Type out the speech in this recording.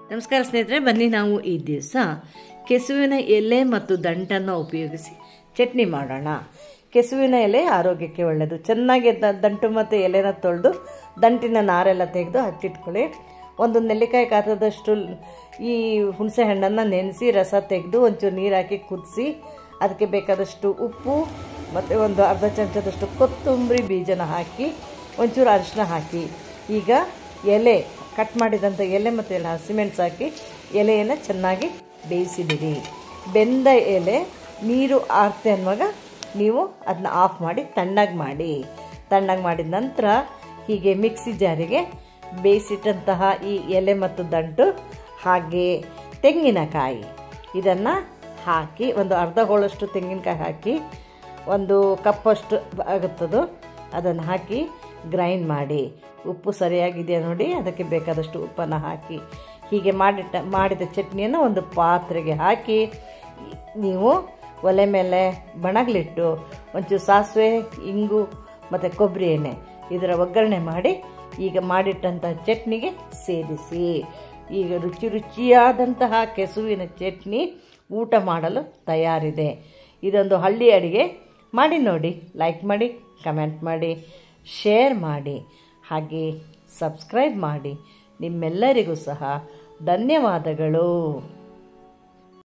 ನಮಸ್ಕಾರ ಸ್ನೇಹಿತರೆ ಬನ್ನಿ ನಾವು ಈ ದಿವಸ ಕೆಸುವಿನ ಎಲೆ ಮತ್ತು ದಂಟನ್ನು ಉಪಯೋಗಿಸಿ ಚಟ್ನಿ ಮಾಡೋಣ ಕೆಸುವಿನ ಎಲೆ ಆರೋಗ್ಯಕ್ಕೆ ಒಳ್ಳೆಯದು ಚೆನ್ನಾಗಿ ದ- ದಂಟು ಮತ್ತು ಎಲೆನ ತೊಳೆದು ದಂಟಿನ ನಾರೆಲ್ಲ ತೆಗೆದು ಹಚ್ಚಿಟ್ಕೊಳ್ಳಿ ಒಂದು ನೆಲ್ಲಿಕಾಯಿ ಕಾತದಷ್ಟು ಈ ಹುಣಸೆ ಹಣ್ಣನ್ನು ನೆನೆಸಿ ರಸ ತೆಗೆದು ಒಂಚೂರು ನೀರು ಹಾಕಿ ಕುದಿಸಿ ಅದಕ್ಕೆ ಬೇಕಾದಷ್ಟು ಉಪ್ಪು ಮತ್ತು ಒಂದು ಅರ್ಧ ಚಮಚದಷ್ಟು ಕೊತ್ತಂಬರಿ ಬೀಜನ ಹಾಕಿ ಒಂಚೂರು ಅರಿಶಿನ ಹಾಕಿ ಈಗ ಎಲೆ ಕಟ್ ಮಾಡಿದಂಥ ಎಲೆ ಮತ್ತು ಎಲ್ಲ ಹಸಿಮೆಣಸು ಹಾಕಿ ಎಲೆಯನ್ನು ಚೆನ್ನಾಗಿ ಬೇಯಿಸಿಬಿಡಿ ಬೆಂದ ಎಲೆ ನೀರು ಆರ್ತೆ ಅನ್ನುವಾಗ ನೀವು ಅದನ್ನ ಆಫ್ ಮಾಡಿ ತಣ್ಣಗೆ ಮಾಡಿ ತಣ್ಣಗೆ ಮಾಡಿದ ನಂತರ ಹೀಗೆ ಮಿಕ್ಸಿ ಜಾರಿಗೆ ಬೇಯಿಸಿಟ್ಟಂತಹ ಈ ಎಲೆ ಮತ್ತು ದಂಟು ಹಾಗೆ ತೆಂಗಿನಕಾಯಿ ಇದನ್ನು ಹಾಕಿ ಒಂದು ಅರ್ಧ ಹೋಳಷ್ಟು ತೆಂಗಿನಕಾಯಿ ಹಾಕಿ ಒಂದು ಕಪ್ಪಷ್ಟು ಆಗುತ್ತದು ಅದನ್ನು ಹಾಕಿ ಗ್ರೈಂಡ್ ಮಾಡಿ ಉಪ್ಪು ಸರಿಯಾಗಿದೆಯಾ ನೋಡಿ ಅದಕ್ಕೆ ಬೇಕಾದಷ್ಟು ಉಪ್ಪನ್ನು ಹಾಕಿ ಹೀಗೆ ಮಾಡಿಟ್ಟ ಮಾಡಿದ ಚಟ್ನಿಯನ್ನು ಒಂದು ಪಾತ್ರೆಗೆ ಹಾಕಿ ನೀವು ಒಲೆ ಮೇಲೆ ಬಣಗ್ಲಿಟ್ಟು ಒಂಚೂರು ಸಾಸಿವೆ ಇಂಗು ಮತ್ತು ಕೊಬ್ಬರಿ ಎಣ್ಣೆ ಇದರ ಒಗ್ಗರಣೆ ಮಾಡಿ ಈಗ ಮಾಡಿಟ್ಟಂತಹ ಚಟ್ನಿಗೆ ಸೇರಿಸಿ ಈಗ ರುಚಿ ರುಚಿಯಾದಂತಹ ಕೆಸುವಿನ ಚಟ್ನಿ ಊಟ ಮಾಡಲು ತಯಾರಿದೆ ಇದೊಂದು ಹಳ್ಳಿ ಅಡಿಗೆ ಮಾಡಿ ನೋಡಿ ಲೈಕ್ ಮಾಡಿ ಕಮೆಂಟ್ ಮಾಡಿ ಶೇರ್ ಮಾಡಿ ಹಾಗೆ ಸಬ್ಸ್ಕ್ರೈಬ್ ಮಾಡಿ ನಿಮ್ಮೆಲ್ಲರಿಗೂ ಸಹ ಧನ್ಯವಾದಗಳು